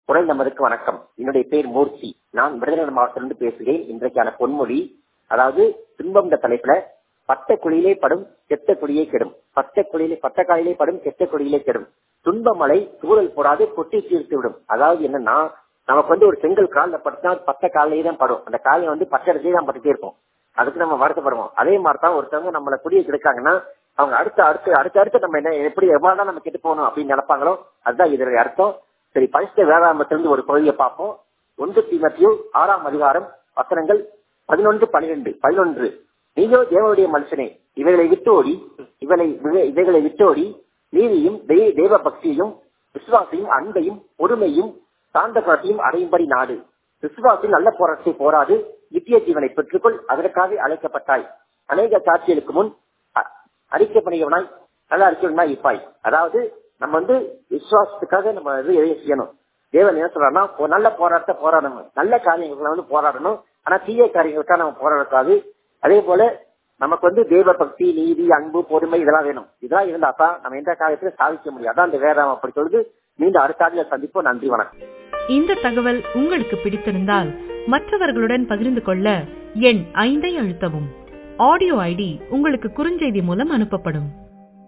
குரல் நம்பருக்கு வணக்கம் என்னுடைய பேர் மூர்த்தி நான் விருதுநகர் மாவட்டத்திலிருந்து பேசுகிறேன் இன்றைக்கான பொன்மொழி அதாவது துன்பம் இந்த தலைப்புல பட்ட குழியிலே படும் செத்த குழியே கெடும் பட்ட குழியிலே பட்ட காலிலே படும் செத்த குழியிலே கெடும் துன்ப மழை தூரல் போடாது கொட்டி தீர்த்து விடும் அதாவது என்னன்னா நமக்கு வந்து ஒரு செங்கல் காலில் பட்டுனா பட்ட காலையே தான் படும் அந்த காலை வந்து பட்ட இடத்துலயே தான் பட்டுட்டே இருக்கும் அதுக்கு நம்ம வருத்தப்படுவோம் அதே மாதிரி தான் ஒருத்தவங்க நம்மள குடியை கெடுக்காங்கன்னா அவங்க அடுத்த அடுத்து அடுத்த அடுத்து நம்ம என்ன எப்படி எவ்வளவு நம்ம கெட்டு போகணும் அப்படின்னு நினைப்பாங்களோ அதுதான் இதனுடைய அர்த்தம் சரி பரிசுத்த வேதாமத்திலிருந்து ஒரு பகுதியை பார்ப்போம் ஒன்று தீமத்தியும் ஆறாம் அதிகாரம் வசனங்கள் பதினொன்று பனிரெண்டு பதினொன்று நீயோ தேவனுடைய மனுஷனே இவைகளை விட்டோடி இவளை இவைகளை விட்டோடி நீதியும் தேவ பக்தியையும் விசுவாசையும் அன்பையும் பொறுமையும் சாந்த குணத்தையும் அடையும்படி நாடு விசுவாசில் நல்ல போராட்டத்தை போராடு நித்திய ஜீவனை பெற்றுக்கொள் அதற்காக அழைக்கப்பட்டாய் அநேக சாட்சிகளுக்கு முன் அறிக்கைப்பணியவனாய் நல்ல அறிக்கைவனாய் இருப்பாய் அதாவது நம்ம வந்து விசுவாசத்துக்காக நம்ம இது எதையும் செய்யணும் தேவன் என்ன சொல்றாருன்னா நல்ல போராட்டத்தை போராடணும் நல்ல காரியங்களை வந்து போராடணும் ஆனா தீய காரியங்களுக்காக நம்ம போராடக்கூடாது அதே போல நமக்கு வந்து தேவ பக்தி நீதி அன்பு பொறுமை இதெல்லாம் வேணும் இதெல்லாம் இருந்தா தான் நம்ம எந்த காரியத்திலும் சாதிக்க முடியும் அதான் அந்த வேதாம் அப்படி சொல்லுது மீண்டும் அடுத்த ஆடியில் சந்திப்போம் நன்றி வணக்கம் இந்த தகவல் உங்களுக்கு பிடித்திருந்தால் மற்றவர்களுடன் பகிர்ந்து கொள்ள எண் ஐந்தை அழுத்தவும் ஆடியோ ஐடி உங்களுக்கு குறுஞ்செய்தி மூலம் அனுப்பப்படும்